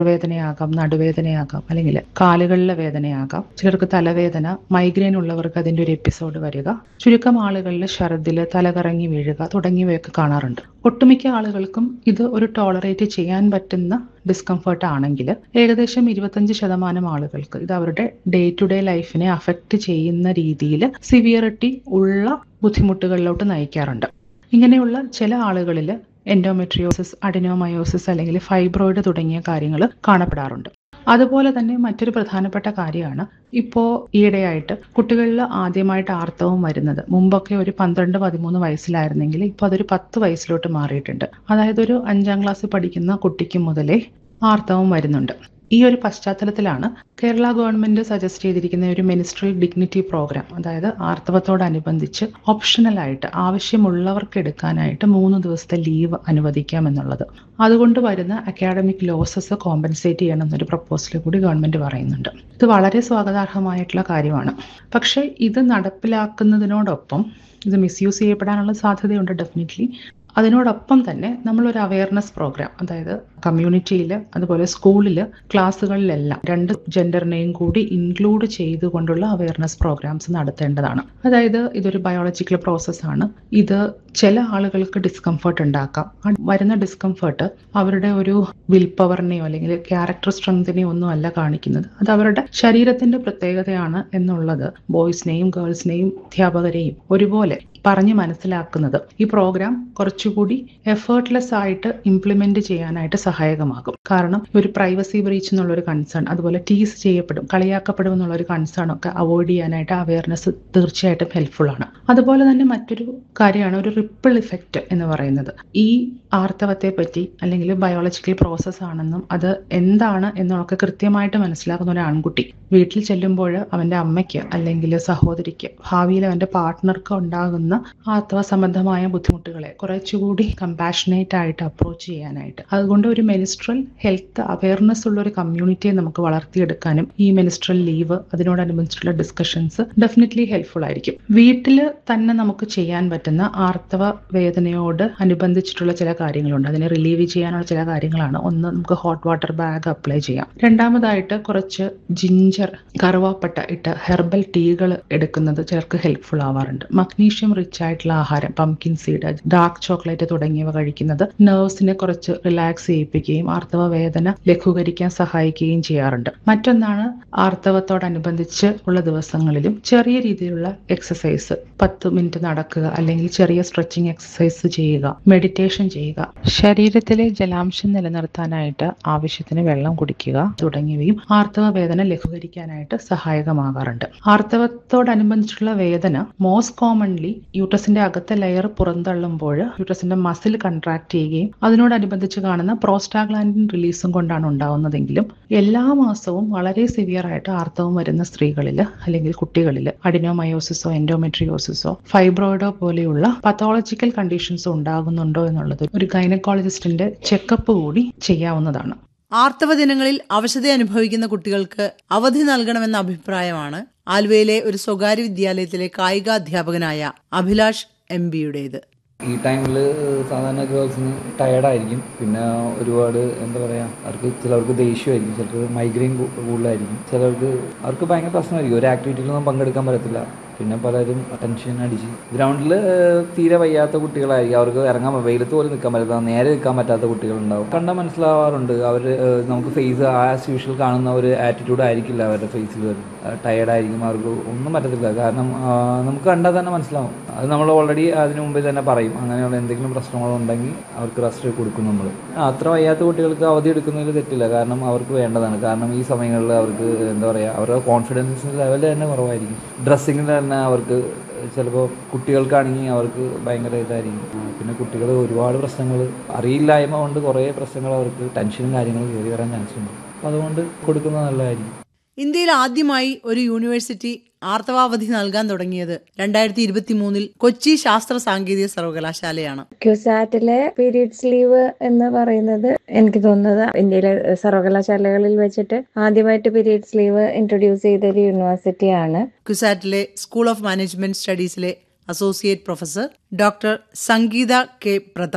വേദനയാകാം നടുവേദനയാകാം അല്ലെങ്കിൽ കാലുകളിലെ വേദനയാകാം ചിലർക്ക് തലവേദന മൈഗ്രെയിൻ ഉള്ളവർക്ക് അതിന്റെ ഒരു എപ്പിസോഡ് വരിക ചുരുക്കം ആളുകളിൽ ഛർദില് തലകറങ്ങി വീഴുക തുടങ്ങിയവയൊക്കെ കാണാറുണ്ട് ഒട്ടുമിക്ക ആളുകൾക്കും ഇത് ഒരു ടോളറേറ്റ് ചെയ്യാൻ പറ്റുന്ന ഡിസ്കംഫർട്ട് ആണെങ്കിൽ ഏകദേശം ഇരുപത്തഞ്ച് ശതമാനം ആളുകൾക്ക് ഇത് അവരുടെ ഡേ ടു ഡേ ലൈഫിനെ അഫക്റ്റ് ചെയ്യുന്ന രീതിയിൽ സിവിയറിറ്റി ഉള്ള ബുദ്ധിമുട്ടുകളിലോട്ട് നയിക്കാറുണ്ട് ഇങ്ങനെയുള്ള ചില ആളുകളിൽ എൻഡോമെട്രിയോസിസ് അഡിനോമയോസിസ് അല്ലെങ്കിൽ ഫൈബ്രോയിഡ് തുടങ്ങിയ കാര്യങ്ങൾ കാണപ്പെടാറുണ്ട് അതുപോലെ തന്നെ മറ്റൊരു പ്രധാനപ്പെട്ട കാര്യമാണ് ഇപ്പോൾ ഈയിടെയായിട്ട് കുട്ടികളിൽ ആദ്യമായിട്ട് ആർത്തവം വരുന്നത് മുമ്പൊക്കെ ഒരു പന്ത്രണ്ട് പതിമൂന്ന് വയസ്സിലായിരുന്നെങ്കിൽ ഇപ്പോൾ അതൊരു പത്ത് വയസ്സിലോട്ട് മാറിയിട്ടുണ്ട് അതായത് ഒരു അഞ്ചാം ക്ലാസ്സിൽ പഠിക്കുന്ന കുട്ടിക്ക് മുതലേ ആർത്തവം വരുന്നുണ്ട് ഈ ഒരു പശ്ചാത്തലത്തിലാണ് കേരള ഗവൺമെന്റ് സജസ്റ്റ് ചെയ്തിരിക്കുന്ന ഒരു മിനിസ്ട്രൽ ഡിഗ്നിറ്റി പ്രോഗ്രാം അതായത് ആർത്തവത്തോടനുബന്ധിച്ച് ഓപ്ഷണലായിട്ട് ആവശ്യമുള്ളവർക്ക് എടുക്കാനായിട്ട് മൂന്ന് ദിവസത്തെ ലീവ് അനുവദിക്കാം എന്നുള്ളത് അതുകൊണ്ട് വരുന്ന അക്കാഡമിക് ലോസസ് കോമ്പൻസേറ്റ് ചെയ്യണം എന്നൊരു പ്രപ്പോസൽ കൂടി ഗവൺമെന്റ് പറയുന്നുണ്ട് ഇത് വളരെ സ്വാഗതാർഹമായിട്ടുള്ള കാര്യമാണ് പക്ഷേ ഇത് നടപ്പിലാക്കുന്നതിനോടൊപ്പം ഇത് മിസ്യൂസ് ചെയ്യപ്പെടാനുള്ള സാധ്യതയുണ്ട് ഡെഫിനറ്റ്ലി അതിനോടൊപ്പം തന്നെ നമ്മളൊരു അവയർനെസ് പ്രോഗ്രാം അതായത് കമ്മ്യൂണിറ്റിയിൽ അതുപോലെ സ്കൂളിൽ ക്ലാസ്സുകളിലെല്ലാം രണ്ട് ജെൻഡറിനെയും കൂടി ഇൻക്ലൂഡ് ചെയ്തുകൊണ്ടുള്ള അവയർനെസ് പ്രോഗ്രാംസ് നടത്തേണ്ടതാണ് അതായത് ഇതൊരു ബയോളജിക്കൽ പ്രോസസ്സാണ് ഇത് ചില ആളുകൾക്ക് ഡിസ്കംഫർട്ട് ഉണ്ടാക്കാം ആ വരുന്ന ഡിസ്കംഫർട്ട് അവരുടെ ഒരു വിൽ പവറിനെയോ അല്ലെങ്കിൽ ക്യാരക്ടർ സ്ട്രെങ്തിനെയോ ഒന്നും അല്ല കാണിക്കുന്നത് അത് അവരുടെ ശരീരത്തിന്റെ പ്രത്യേകതയാണ് എന്നുള്ളത് ബോയ്സിനെയും ഗേൾസിനെയും അധ്യാപകരെയും ഒരുപോലെ പറഞ്ഞ് മനസ്സിലാക്കുന്നത് ഈ പ്രോഗ്രാം കുറച്ചുകൂടി എഫേർട്ട്ലെസ് ആയിട്ട് ഇംപ്ലിമെന്റ് ചെയ്യാനായിട്ട് സഹായകമാകും കാരണം ഒരു പ്രൈവസി ബ്രീച്ച് എന്നുള്ള ഒരു കൺസേൺ അതുപോലെ ടീസ് ചെയ്യപ്പെടും കളിയാക്കപ്പെടും എന്നുള്ള ഒരു കൺസേൺ ഒക്കെ അവോയ്ഡ് ചെയ്യാനായിട്ട് അവയർനെസ് തീർച്ചയായിട്ടും ഹെൽപ്ഫുൾ ആണ് അതുപോലെ തന്നെ മറ്റൊരു കാര്യമാണ് ഒരു റിപ്പിൾ ഇഫക്റ്റ് എന്ന് പറയുന്നത് ഈ ആർത്തവത്തെ പറ്റി അല്ലെങ്കിൽ ബയോളജിക്കൽ പ്രോസസ് ആണെന്നും അത് എന്താണ് എന്നൊക്കെ കൃത്യമായിട്ട് മനസ്സിലാക്കുന്ന ഒരു ആൺകുട്ടി വീട്ടിൽ ചെല്ലുമ്പോൾ അവന്റെ അമ്മയ്ക്ക് അല്ലെങ്കിൽ സഹോദരിക്ക് ഭാവിയിൽ അവന്റെ പാർട്ട്ണർക്ക് ഉണ്ടാകുന്ന ആർത്തവ സംബന്ധമായ ബുദ്ധിമുട്ടുകളെ കുറച്ചുകൂടി കമ്പാഷനേറ്റ് ആയിട്ട് അപ്രോച്ച് ചെയ്യാനായിട്ട് അതുകൊണ്ട് ഒരു മെനിസ്ട്രൽ ഹെൽത്ത് അവയർനെസ് ഉള്ള ഒരു കമ്മ്യൂണിറ്റിയെ നമുക്ക് വളർത്തിയെടുക്കാനും ഈ മെനിസ്ട്രൽ ലീവ് അതിനോടനുബന്ധിച്ചുള്ള ഡിസ്കഷൻസ് ഡെഫിനറ്റ്ലി ഹെൽപ്ഫുൾ ആയിരിക്കും വീട്ടിൽ തന്നെ നമുക്ക് ചെയ്യാൻ പറ്റുന്ന ആർത്തവ വേദനയോട് അനുബന്ധിച്ചിട്ടുള്ള ചില കാര്യങ്ങളുണ്ട് അതിനെ റിലീവ് ചെയ്യാനുള്ള ചില കാര്യങ്ങളാണ് ഒന്ന് നമുക്ക് ഹോട്ട് വാട്ടർ ബാഗ് അപ്ലൈ ചെയ്യാം രണ്ടാമതായിട്ട് കുറച്ച് ജിഞ്ചർ കറുവാപ്പട്ട ഇട്ട് ഹെർബൽ ടീകൾ എടുക്കുന്നത് ചിലർക്ക് ഹെൽപ്ഫുൾ ആവാറുണ്ട് മഗ്നീഷ്യം റിച്ച് ആയിട്ടുള്ള ആഹാരം പംകിൻ സീഡ് ഡാർക്ക് ചോക്ലേറ്റ് തുടങ്ങിയവ കഴിക്കുന്നത് നെർവ്സിനെ കുറച്ച് റിലാക്സ് ചെയ്യിപ്പിക്കുകയും ആർത്തവ വേദന ലഘൂകരിക്കാൻ സഹായിക്കുകയും ചെയ്യാറുണ്ട് മറ്റൊന്നാണ് ആർത്തവത്തോടനുബന്ധിച്ച് ഉള്ള ദിവസങ്ങളിലും ചെറിയ രീതിയിലുള്ള എക്സസൈസ് പത്ത് മിനിറ്റ് നടക്കുക അല്ലെങ്കിൽ ചെറിയ സ്ട്രെച്ചിങ് എക്സസൈസ് ചെയ്യുക മെഡിറ്റേഷൻ ചെയ്യുക ശരീരത്തിലെ ജലാംശം നിലനിർത്താനായിട്ട് ആവശ്യത്തിന് വെള്ളം കുടിക്കുക തുടങ്ങിയവയും ആർത്തവ വേദന ലഘൂകരിക്കാനായിട്ട് സഹായകമാകാറുണ്ട് ആർത്തവത്തോടനുബന്ധിച്ചുള്ള വേദന മോസ്റ്റ് കോമൺലി യൂട്രസിന്റെ അകത്തെ ലെയർ പുറന്തള്ളുമ്പോൾ യൂട്രസിന്റെ മസിൽ കൺട്രാക്ട് ചെയ്യുകയും അതിനോടനുബന്ധിച്ച് കാണുന്ന പ്രോസ്റ്റാഗ്ലാൻഡിൻ റിലീസും കൊണ്ടാണ് ഉണ്ടാവുന്നതെങ്കിലും എല്ലാ മാസവും വളരെ സിവിയർ ആയിട്ട് ആർത്തവം വരുന്ന സ്ത്രീകളിൽ അല്ലെങ്കിൽ കുട്ടികളിൽ അഡിനോമയോസിസോ എൻഡോമെട്രിയോസിസോ ഫൈബ്രോയിഡോ പോലെയുള്ള പത്തോളജിക്കൽ കണ്ടീഷൻസ് ഉണ്ടാകുന്നുണ്ടോ എന്നുള്ളത് ഒരു ഗൈനക്കോളജിസ്റ്റിന്റെ ചെക്കപ്പ് കൂടി ചെയ്യാവുന്നതാണ് ആർത്തവ ദിനങ്ങളിൽ അവശത അനുഭവിക്കുന്ന കുട്ടികൾക്ക് അവധി നൽകണമെന്ന അഭിപ്രായമാണ് ആലുവയിലെ ഒരു സ്വകാര്യ വിദ്യാലയത്തിലെ കായികാധ്യാപകനായ അഭിലാഷ് എം ബിയുടേത് ഈ ടൈമിൽ സാധാരണ ഗേൾസിന് ടയർഡായിരിക്കും പിന്നെ ഒരുപാട് എന്താ പറയുക അവർക്ക് ചിലർക്ക് ദേഷ്യമായിരിക്കും ചിലർക്ക് മൈഗ്രെയിൻ കൂടുതലായിരിക്കും ചിലർക്ക് അവർക്ക് ഭയങ്കര പ്രശ്നമായിരിക്കും ഒരു ആക്ടിവിറ്റിയിലൊന്നും പങ്കെടുക്കാൻ പറ്റത്തില്ല പിന്നെ പലരും ടെൻഷൻ അടിച്ച് ഗ്രൗണ്ടിൽ തീരെ വയ്യാത്ത കുട്ടികളായിരിക്കും അവർക്ക് ഇറങ്ങാൻ വെയിലത്ത് പോലും നിൽക്കാൻ പറ്റാത്ത നേരെ നിൽക്കാൻ പറ്റാത്ത കുട്ടികളുണ്ടാവും കണ്ടാൽ മനസ്സിലാവാറുണ്ട് അവർ നമുക്ക് ഫേസ് ആസ് യൂഷ്വൽ കാണുന്ന ഒരു ആറ്റിറ്റ്യൂഡ് ആയിരിക്കില്ല അവരുടെ ഫേസിൽ ടയർഡായിരിക്കും അവർക്ക് ഒന്നും പറ്റത്തില്ല കാരണം നമുക്ക് കണ്ടാൽ തന്നെ മനസ്സിലാവും അത് നമ്മൾ ഓൾറെഡി അതിന് മുമ്പേ തന്നെ പറയും അങ്ങനെയുള്ള എന്തെങ്കിലും പ്രശ്നങ്ങളുണ്ടെങ്കിൽ അവർക്ക് റെസ്റ്റ് കൊടുക്കും നമ്മൾ അത്ര വയ്യാത്ത കുട്ടികൾക്ക് അവധി എടുക്കുന്നതിൽ തെറ്റില്ല കാരണം അവർക്ക് വേണ്ടതാണ് കാരണം ഈ സമയങ്ങളിൽ അവർക്ക് എന്താ പറയുക അവരുടെ കോൺഫിഡൻസ് ലെവൽ തന്നെ കുറവായിരിക്കും ഡ്രസ്സിങ്ങിൽ തന്നെ അവർക്ക് ചിലപ്പോൾ കുട്ടികൾക്കാണെങ്കിൽ അവർക്ക് ഭയങ്കര ഇതായിരിക്കും പിന്നെ കുട്ടികൾ ഒരുപാട് പ്രശ്നങ്ങൾ അറിയില്ലായ്മ കൊണ്ട് കുറേ പ്രശ്നങ്ങൾ അവർക്ക് ടെൻഷനും കാര്യങ്ങളും കയറി വരാൻ ചാൻസ് ഉണ്ട് അപ്പോൾ അതുകൊണ്ട് കൊടുക്കുന്നത് നല്ലതായിരിക്കും ഇന്ത്യയിൽ ആദ്യമായി ഒരു യൂണിവേഴ്സിറ്റി ആർത്തവാവധി നൽകാൻ തുടങ്ങിയത് രണ്ടായിരത്തി ഇരുപത്തി മൂന്നിൽ കൊച്ചി ശാസ്ത്ര സാങ്കേതിക സർവകലാശാലയാണ് ക്യുസാറ്റിലെ പീരീഡ്സ് ലീവ് എന്ന് പറയുന്നത് എനിക്ക് തോന്നുന്നത് ഇന്ത്യയിലെ സർവകലാശാലകളിൽ വെച്ചിട്ട് ആദ്യമായിട്ട് പീരീഡ്സ് ലീവ് ഇൻട്രൊഡ്യൂസ് ചെയ്ത ഒരു യൂണിവേഴ്സിറ്റിയാണ് ക്യുസാറ്റിലെ സ്കൂൾ ഓഫ് മാനേജ്മെന്റ് സ്റ്റഡീസിലെ associate professor doctor Sangeetha K Pratap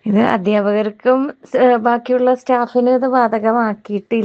ഇത് അധ്യാപകർക്കും സ് ബാക്കിയുള്ള സ്റ്റാഫിനും ഇത് ബാധകമാക്കിയിട്ടില്ല